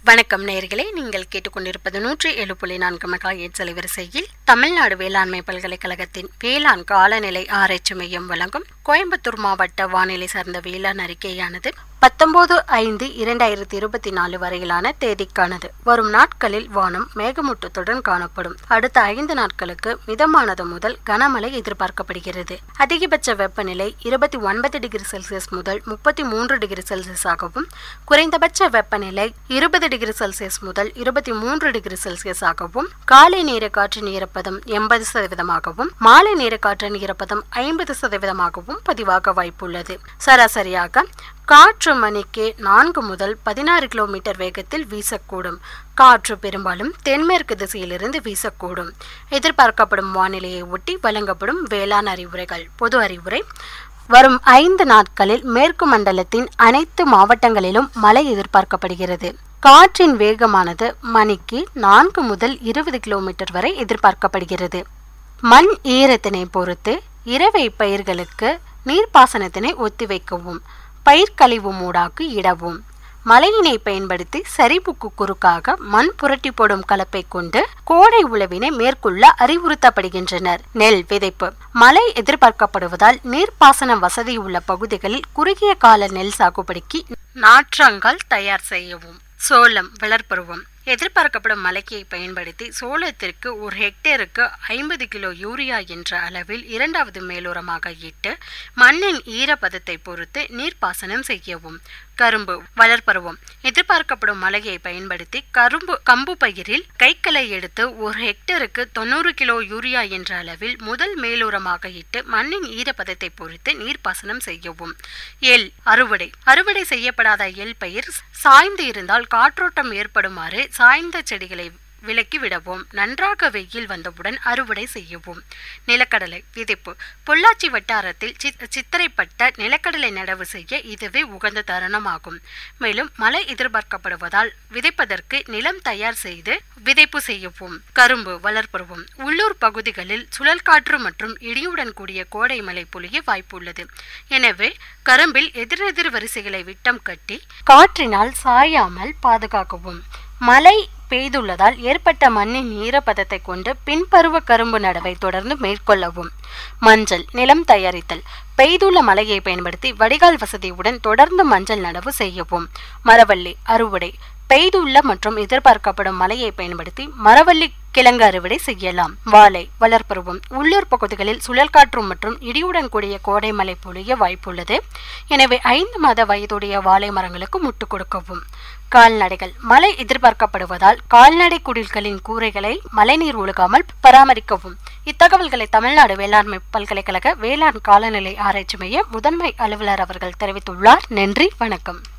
வணக்கம் நேயர்களே நீங்கள் கேட்டுக்கொண்டிருப்பது நூற்றி ஏழு புள்ளி நான்கு மெகா எயிட் அலைவரிசையில் தமிழ்நாடு வேளாண்மை பல்கலைக்கழகத்தின் வேளாண் காலநிலை ஆராய்ச்சி மையம் வழங்கும் கோயம்புத்தூர் மாவட்ட வானிலை சார்ந்த வேளாண் அறிக்கையானது பத்தொன்பது ஐந்து இரண்டாயிரத்தி இருபத்தி நாலு வரையிலான தேதிக்கானது வரும் நாட்களில் வானம் மேகமூட்டத்துடன் காணப்படும் அடுத்த ஐந்து நாட்களுக்கு மிதமானது முதல் கனமழை எதிர்பார்க்கப்படுகிறது அதிகபட்ச வெப்பநிலை இருபத்தி ஒன்பது டிகிரி செல்சியஸ் முதல் முப்பத்தி மூன்று டிகிரி செல்சியஸாகவும் குறைந்தபட்ச வெப்பநிலை இருபது டிகிரி செல்சியஸ் முதல் இருபத்தி மூன்று டிகிரி செல்சியஸாகவும் காலை நேர காற்றின் ஈரப்பதம் எண்பது சதவீதமாகவும் மாலை நேர காற்றின் ஈரப்பதம் ஐம்பது சதவீதமாகவும் பதிவாக வாய்ப்புள்ளது சராசரியாக காற்று மணிக்கு நான்கு முதல் பதினாறு கிலோமீட்டர் வேகத்தில் வீசக்கூடும் காற்று பெரும்பாலும் தென்மேற்கு திசையிலிருந்து வீசக்கூடும் எதிர்பார்க்கப்படும் வானிலையை ஒட்டி வழங்கப்படும் வேளாண் அறிவுரைகள் பொது அறிவுரை வரும் ஐந்து நாட்களில் மேற்கு மண்டலத்தின் அனைத்து மாவட்டங்களிலும் மழை எதிர்பார்க்கப்படுகிறது காற்றின் வேகமானது மணிக்கு நான்கு முதல் இருபது கிலோமீட்டர் வரை எதிர்பார்க்கப்படுகிறது மண் ஈரத்தினை பொறுத்து இரவை பயிர்களுக்கு நீர்ப்பாசனத்தினை ஒத்திவைக்கவும் பயிர்க்கழிவு மூடாக்கு இடவும் மழையினை பயன்படுத்தி சரிப்புக்கு குறுக்காக மண் புரட்டி போடும் கலப்பை கொண்டு கோடை உழவினை மேற்கொள்ள அறிவுறுத்தப்படுகின்றனர் நெல் விதைப்பு மழை எதிர்பார்க்கப்படுவதால் நீர்ப்பாசன வசதி உள்ள பகுதிகளில் குறுகிய கால நெல் சாகுபடிக்கு நாற்றங்கள் தயார் செய்யவும் சோளம் வளர்ப்பருவம் எதிர்பார்க்கப்படும் மலைக்கையை பயன்படுத்தி சோளத்திற்கு ஒரு ஹெக்டேருக்கு ஐம்பது கிலோ யூரியா என்ற அளவில் இரண்டாவது மேலுரமாக இட்டு மண்ணின் ஈரப்பதத்தை பொறுத்து நீர்ப்பாசனம் செய்யவும் கரும்பு வளர்ப்பருவம் எதிர்பார்க்கப்படும் மலையை பயன்படுத்தி கரும்பு கம்பு பயிரில் கைக்களை எடுத்து ஒரு ஹெக்டருக்கு தொண்ணூறு கிலோ யூரியா என்ற அளவில் முதல் மேலுரமாக இட்டு மண்ணின் ஈரப்பதத்தை பொறுத்து நீர்ப்பாசனம் செய்யவும் எல் அறுவடை அறுவடை செய்யப்படாத எல் பயிர் சாய்ந்து இருந்தால் காற்றோட்டம் ஏற்படுமாறு சாய்ந்த செடிகளை விலக்கி விடவும் நன்றாக வெயில் வந்தவுடன் அறுவடை செய்யவும் நிலக்கடலை விதைப்பு பொள்ளாச்சி வட்டாரத்தில் சித்திரைப்பட்ட நிலக்கடலை நடவு செய்ய இதுவே உகந்த தருணமாகும் மேலும் மழை எதிர்பார்க்கப்படுவதால் விதைப்பதற்கு நிலம் தயார் செய்து விதைப்பு செய்யவும் கரும்பு வளர்ப்பருவம் உள்ளூர் பகுதிகளில் சுழல் காற்று மற்றும் இடியுடன் கூடிய கோடை மழை பொழிய வாய்ப்புள்ளது எனவே கரும்பில் எதிரெதிர் வரிசைகளை விட்டம் கட்டி காற்றினால் சாயாமல் பாதுகாக்கவும் மழை பெய்துள்ளதால் ஏற்பட்ட மண்ணின் ஈரப்பதத்தை கொண்டு பின்பருவ கரும்பு நடவை தொடர்ந்து மேற்கொள்ளவும் மஞ்சள் நிலம் தயாரித்தல் பெய்துள்ள மழையை பயன்படுத்தி வடிகால் வசதியுடன் தொடர்ந்து மஞ்சள் நடவு செய்யவும் மரவள்ளி அறுவடை பெய்துள்ள மற்றும் எதிர்பார்க்கப்படும் மழையை பயன்படுத்தி மரவள்ளி கிழங்கு அறுவடை செய்யலாம் வாழை வளர்ப்பருவம் உள்ளூர் பகுதிகளில் சுழல் காற்று மற்றும் இடியுடன் கூடிய கோடை மழை பொழிய வாய்ப்புள்ளது எனவே ஐந்து மாத வயதுடைய வாழை மரங்களுக்கு முட்டு கொடுக்கவும் கால்நடைகள் மழை எதிர்பார்க்கப்படுவதால் கால்நடை குடில்களின் கூரைகளை மழைநீர் ஒழுகாமல் பராமரிக்கவும் இத்தகவல்களை தமிழ்நாடு வேளாண்மை பல்கலைக்கழக வேளாண் காலநிலை ஆராய்ச்சி மைய முதன்மை அலுவலர் அவர்கள் தெரிவித்துள்ளார் நன்றி வணக்கம்